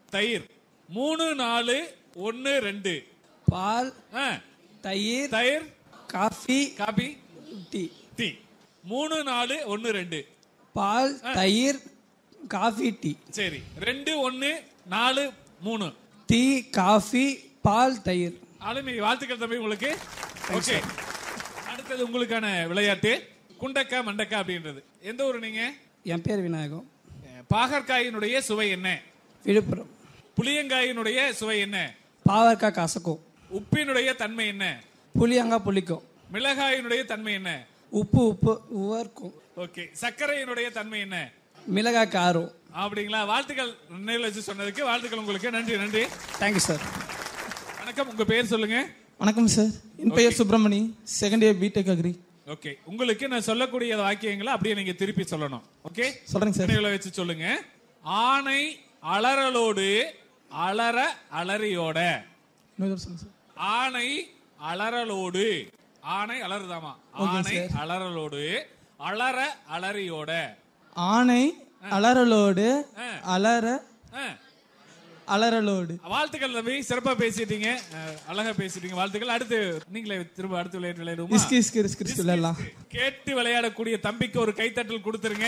தயிர் மூணு நாலு ஒன்னு ரெண்டு பால் ஆ, தயிர் தயிர் காஃபி காபி டீ டீ மூணு நாலு ஒன்னு ரெண்டு பால் தயிர் காஃபி டீ சரி ரெண்டு ஒன்னு நாலு மூணு டீ காஃபி பால் தயிர் ஆளுமை வாழ்த்துக்கள் தம்பி உங்களுக்கு ஓகே அடுத்தது உங்களுக்கான விளையாட்டு குண்டக்கா மண்டக்கா அப்படின்றது எந்த ஊர் நீங்க என் பேர் விநாயகம் பாகற்காயினுடைய சுவை என்ன விழுப்புரம் புளியங்காயினுடைய சுவை என்ன பாவற்காய் கசக்கும் உப்பினுடைய தன்மை என்ன புளியங்காய் புளிக்கும் மிளகாயினுடைய தன்மை என்ன உப்பு உப்பு உவர்க்கும் ஓகே சர்க்கரையினுடைய தன்மை என்ன மிளகாய் காரம் அப்படிங்களா வாழ்த்துக்கள் நேரில் வச்சு சொன்னதுக்கு வாழ்த்துக்கள் உங்களுக்கு நன்றி நன்றி தேங்க்யூ சார் வணக்கம் உங்க பேர் சொல்லுங்க வணக்கம் சார் என் பெயர் Subramani second year BTech agri okay உங்களுக்கு நான் சொல்லக்கூடிய வாக்கியங்களை அப்படியே நீங்க திருப்பி சொல்லணும் ஓகே சொல்றேங்க சார் நினைவுல வச்சு சொல்லுங்க ஆணை அலறலோடு அலற அலறியோட இன்னொரு தடவை சொல்லுங்க சார் ஆணை அலறலோடு ஆணை அலறுதாமா ஆணை அலறலோடு அலற அலறியோட ஆணை அலறலோடு ஆ. அலற ஆ, அலறலோடு வாழ்த்துக்கள் தம்பி சிறப்பா பேசிட்டீங்க அஹ், அழகா பேசிட்டீங்க வாழ்த்துக்கள் அடுத்து நீங்களே திரும்ப அடுத்த விளையாட்டு விளையாடுவோமா இஸ்கி இஸ்கி ரிஸ்க் ரிஸ்க் விளையாடலாம் கேட்டு விளையாடக்கூடிய தம்பிக்கு ஒரு கைத்தட்டல் கொடுத்துருங்க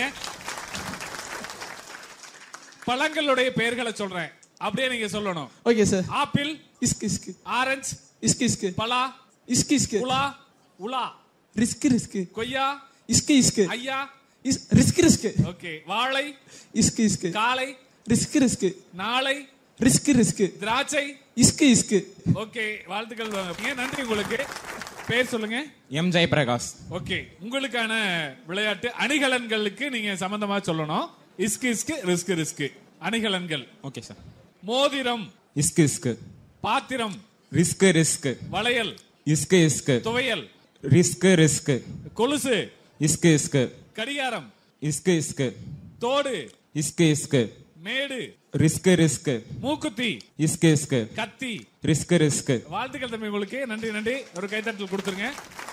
பழங்களுடைய பெயர்களை சொல்றேன் அப்படியே நீங்க சொல்லணும் ஓகே சார் ஆப்பிள் இஸ்க் இஸ்க் ஆரஞ்சு இஸ்கி இஸ்க் பலா இஸ்கி இஸ்க் உலா உலா ரிஸ்க் ரிஸ்க் கொய்யா இஸ்கி இஸ்க் ஐயா இஸ் ரிஸ்க் ரிஸ்க் ஓகே வாழை இஸ்க் இஸ்க் காளை ரிஸ்க் ரிஸ்க் நாளை ரிஸ்க் ரிஸ்க் திராட்சை இஸ்க் இஸ்க் ஓகே வாழ்த்துக்கள் வாங்க. நன்றி உங்களுக்கு பேர் சொல்லுங்க எம் ஜெயபிரகாஷ் ஓகே உங்களுக்கான விளையாட்டு அணிகலன்களுக்கு நீங்க சம்பந்தமா சொல்லணும் இஸ்கு இஸ்கு ரிஸ்க் ரிஸ்க் அணிகலன்கள் ஓகே சார் மோதிரம் இஸ்கு இஸ்கு பாத்திரம் ரிஸ்க் ரிஸ்க் வளையல் இஸ்கு இஸ்கு துவையல் ரிஸ்க் ரிஸ்க் கொலுசு இஸ்கு இஸ்கு கடிகாரம் இஸ்கு இஸ்கு தோடு இஸ்கு இஸ்கு மேடு ரிஸ்க் ரிஸ்க் மூக்குத்தி இஸ்கு இஸ்கு கத்தி ரிஸ்க் ரிஸ்க் வாழ்த்துக்கள் தம்பி உங்களுக்கு நன்றி நன்றி ஒரு கைத்தட்டல் கொடுத்துருங்க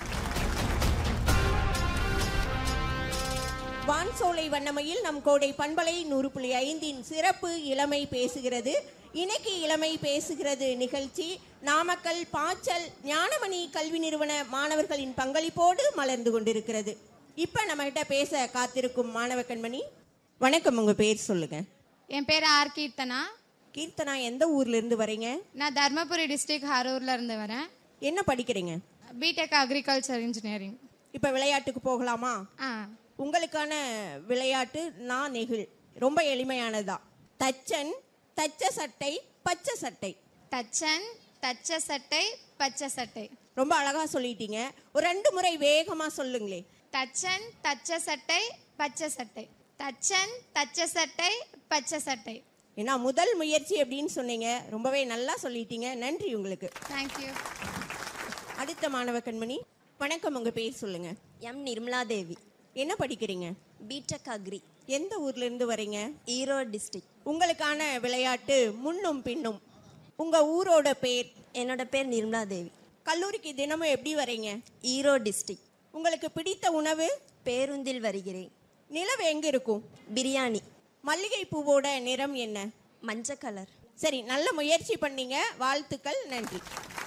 வான் சோலை வண்ணமையில் நம் கோடை பண்பலை நூறு புள்ளி ஐந்தின் சிறப்பு இளமை பேசுகிறது இன்னைக்கு இளமை பேசுகிறது நிகழ்ச்சி நாமக்கல் பாச்சல் ஞானமணி கல்வி நிறுவன மாணவர்களின் பங்களிப்போடு மலர்ந்து கொண்டிருக்கிறது இப்ப நம்ம கிட்ட பேச காத்திருக்கும் மாணவ கண்மணி வணக்கம் உங்க பேர் சொல்லுங்க என் பேர் ஆர் கீர்த்தனா கீர்த்தனா எந்த ஊர்ல இருந்து வரீங்க நான் தர்மபுரி டிஸ்ட்ரிக்ட் ஹரூர்ல இருந்து வரேன் என்ன படிக்கிறீங்க பிடெக் அக்ரிகல்ச்சர் இன்ஜினியரிங் இப்ப விளையாட்டுக்கு போகலாமா ஆ உங்களுக்கான விளையாட்டு நான் நெகிழ் ரொம்ப எளிமையானதுதான் தச்சன் தச்ச சட்டை பச்சை சட்டை தச்சன் தச்ச சட்டை பச்சை சட்டை ரொம்ப அழகா சொல்லிட்டீங்க ஒரு ரெண்டு முறை வேகமா சொல்லுங்களே தச்சன் தச்ச சட்டை பச்சை சட்டை தச்சன் தச்ச சட்டை பச்சை சட்டை ஏன்னா முதல் முயற்சி அப்படின்னு சொன்னீங்க ரொம்பவே நல்லா சொல்லிட்டீங்க நன்றி உங்களுக்கு தேங்க்யூ அடுத்த மாணவ கண்மணி வணக்கம் உங்க பேர் சொல்லுங்க எம் நிர்மலா தேவி என்ன படிக்கிறீங்க பிடெக் அக்ரி எந்த ஊர்ல இருந்து வரீங்க ஈரோடு டிஸ்ட்ரிக்ட் உங்களுக்கான விளையாட்டு முன்னும் பின்னும் உங்க ஊரோட பேர் என்னோட பேர் நிர்மலா தேவி கல்லூரிக்கு தினமும் எப்படி வரீங்க ஈரோடு டிஸ்ட்ரிக்ட் உங்களுக்கு பிடித்த உணவு பேருந்தில் வருகிறேன் நிலவு எங்க இருக்கும் பிரியாணி மல்லிகை பூவோட நிறம் என்ன மஞ்சள் கலர் சரி நல்ல முயற்சி பண்ணீங்க வாழ்த்துக்கள் நன்றி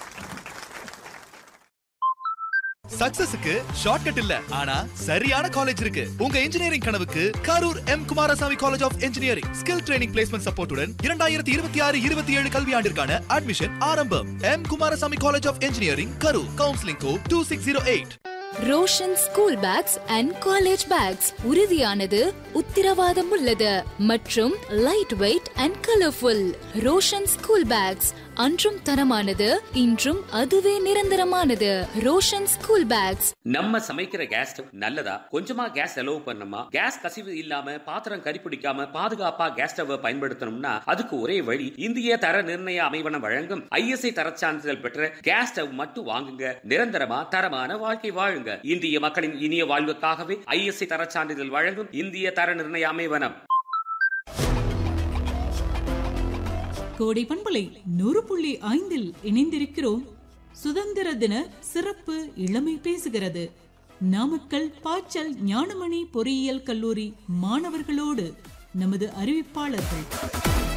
சக்சஸுக்கு ஷார்ட்கட் இல்ல ஆனா சரியான காலேஜ் இருக்கு உங்க இன்ஜினியரிங் கனவுக்கு Karur M Kumarasamy college of engineering skill training placement சப்போர்ட்டுடன் இரண்டாயிரத்தி இருபத்தி ஆறு இருபத்தி ஏழு கல்வியாண்டிற்கான அட்மிஷன் ஆரம்பம் M Kumarasamy college of engineering Karur counselling code two six zero eight Roshan school bags and college bags உறுதியானது உத்திரவாதம் உள்ளது மற்றும் light weight and colourful Roshan school bags அன்றும் தரமானது இன்றும் அதுவே நிரந்தரமானது ரோஷன் ஸ்கூல் பேக்ஸ் நம்ம சமைக்கிற கேஸ் ஸ்டவ் நல்லதா கொஞ்சமா கேஸ் செலவு பண்ணணுமா கேஸ் கசிவு இல்லாம பாத்திரம் கரிப்பிடிக்காம பாதுகாப்பா கேஸ் ஸ்டவ் பயன்படுத்தணும்னா அதுக்கு ஒரே வழி இந்திய தர நிர்ணய அமைவனம் வழங்கும் ஐஎஸ்ஐ தரச் சான்றிதழ் பெற்ற கேஸ் ஸ்டவ் மட்டும் வாங்குங்க நிரந்தரமா தரமான வாழ்க்கை வாழுங்க இந்திய மக்களின் இனிய வாழ்வுக்காகவே ஐஎஸ்ஐ தரச் சான்றிதழ் வழங்கும் இந்திய தர நிர்ணய அமைவனம் கோடை பண்பலை நூறு புள்ளி ஐந்தில் இணைந்திருக்கிறோம் சுதந்திர தின சிறப்பு இளமை பேசுகிறது நாமக்கல் பாச்சல் ஞானமணி பொறியியல் கல்லூரி மாணவர்களோடு நமது அறிவிப்பாளர்கள்